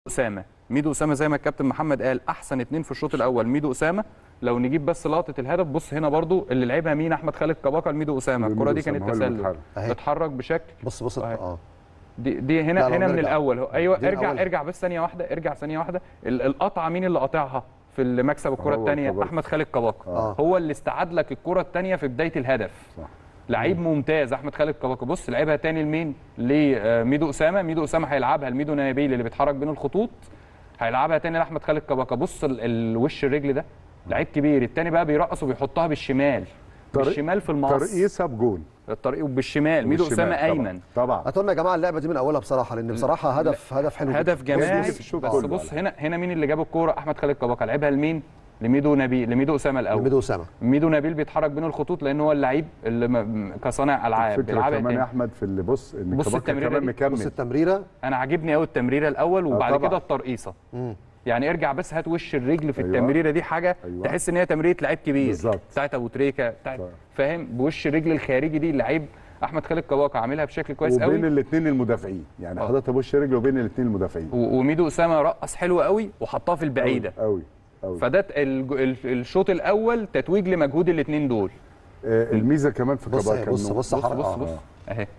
اسامه ميدو اسامه زي ما الكابتن محمد قال احسن اتنين في الشوط الاول ميدو اسامه لو نجيب بس لقطه الهدف بص هنا برضو اللي لعبها مين احمد خالد كباكا لميدو اسامه الكره دي وميدو كانت أسامة هو اللي تسلل بيتحرك. أهي. اتحرك بشكل بص بص أهي. اه دي, دي هنا لا، لو هنا من نرجع. الاول هو ايوه دي ارجع الأول. ارجع بس ثانيه واحده ارجع ثانيه واحده ال- القطعه مين اللي قاطعها في المكسب الكره هو الثانيه كباكا. احمد خالد كباكا آه. هو اللي استعاد لك الكره الثانيه في بدايه الهدف صح. لعيب ممتاز احمد خالد كباكا بص لعبها تاني لمين لميدو اسامه ميدو اسامه هيلعبها لميدو نبيل اللي بيتحرك بين الخطوط هيلعبها تاني لاحمد خالد كباكا بص ال- الوش الرجل ده لعيب كبير التاني بقى بيرقص وبيحطها بالشمال طريق- بالشمال في المقص ترقيصه بجون الطريق وبالشمال ميدو بالشمال اسامه طبعاً. ايمن طبعا هاتوا لنا يا جماعه اللعبه دي من اولها بصراحه لان بصراحه هدف هدف حلو جداً. هدف جماعي في الشوط بس كله بص على هنا هنا مين اللي جاب الكوره احمد خالد كباكا لعبها لمين لميدو نبيل لميدو اسامه الاول ميدو اسامه ميدو نبيل بيتحرك بين الخطوط لان هو اللعيب اللي م- كصانع العاب الفكره بيلعبها كمان يا تاني. احمد في اللي بص ان بص كباكا التمريرة كمان دي. بص مكمل التمريره انا عاجبني قوي التمريره الاول وبعد طبعاً. كده الترقيصه مم. يعني ارجع بس هات وش الرجل في أيوة. التمريره دي حاجه أيوة. تحس ان هي تمريره لعيب كبير بالظبط. بتاعت ابو تريكه بتاعت صح. فاهم بوش الرجل الخارجي دي اللعيب احمد خالد كباكا عاملها بشكل كويس وبين قوي الاثنين المدافعين يعني آه. حضرتك بوش رجله وبين الاثنين المدافعين و- وميدو اسامه رقص حلو قوي وحطها في البعيده قوي قوي فده ت- الج- ال- الشوط الاول تتويج لمجهود الاثنين دول آه الميزه كمان في بص كباكا بص إنه- بص بص حركة. بص آه. بص اهي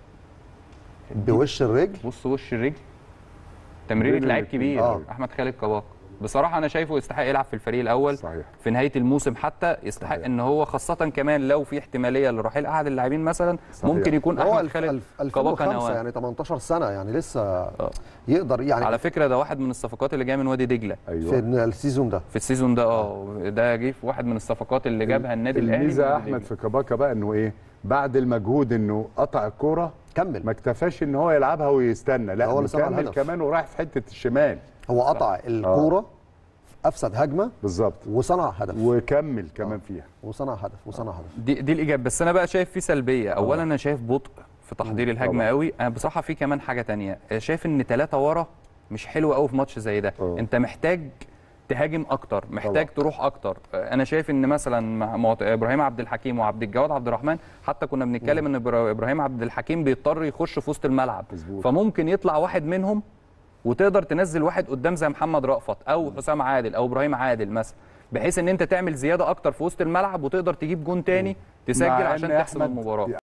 بوش الرجل بص وش الرجل تمريره بين لعيب الاتنين. كبير آه. احمد خالد كباكا بصراحه انا شايفه يستحق يلعب في الفريق الاول صحيح في نهايه الموسم حتى يستحق صحيح. ان هو خاصه كمان لو في احتماليه لرحيل احد اللاعبين مثلا صحيح. ممكن يكون هو احمد الف- خالد الف- كباكا 2005 نواه يعني 18 سنه يعني لسه آه. يقدر يعني على فكره ده واحد من الصفقات اللي جايه من وادي دجله ايوه في السيزون ده في السيزون ده اه ده جه في واحد من الصفقات اللي جابها النادي الاهلي الميزه من يا وادي احمد دجلة. في كباكا بقى انه ايه بعد المجهود انه قطع الكوره كمل ما اكتفاش ان هو يلعبها ويستنى لا هو اللي صنع مكمل الهدف. كمان ورايح في حته الشمال هو قطع الكوره افسد هجمه بالظبط وصنع هدف وكمل كمان فيها وصنع هدف وصنع هدف دي دي الاجابه بس انا بقى شايف في سلبيه اولا انا شايف بطء في تحضير الهجمه طبعاً. قوي انا بصراحه في كمان حاجه تانية شايف ان ثلاثه ورا مش حلو قوي في ماتش زي ده أه. انت محتاج تهاجم اكتر محتاج طبعاً. تروح اكتر انا شايف ان مثلا مع معت- ابراهيم عبد الحكيم وعبد الجواد عبد الرحمن حتى كنا بنتكلم ان إبرا- ابراهيم عبد الحكيم بيضطر يخش في وسط الملعب مظبوط. فممكن يطلع واحد منهم وتقدر تنزل واحد قدام زي محمد رأفت او حسام عادل او ابراهيم عادل مثلا بحيث ان انت تعمل زياده اكتر في وسط الملعب وتقدر تجيب جون تاني تسجل مع عشان إن تحسم أحمد- المباراه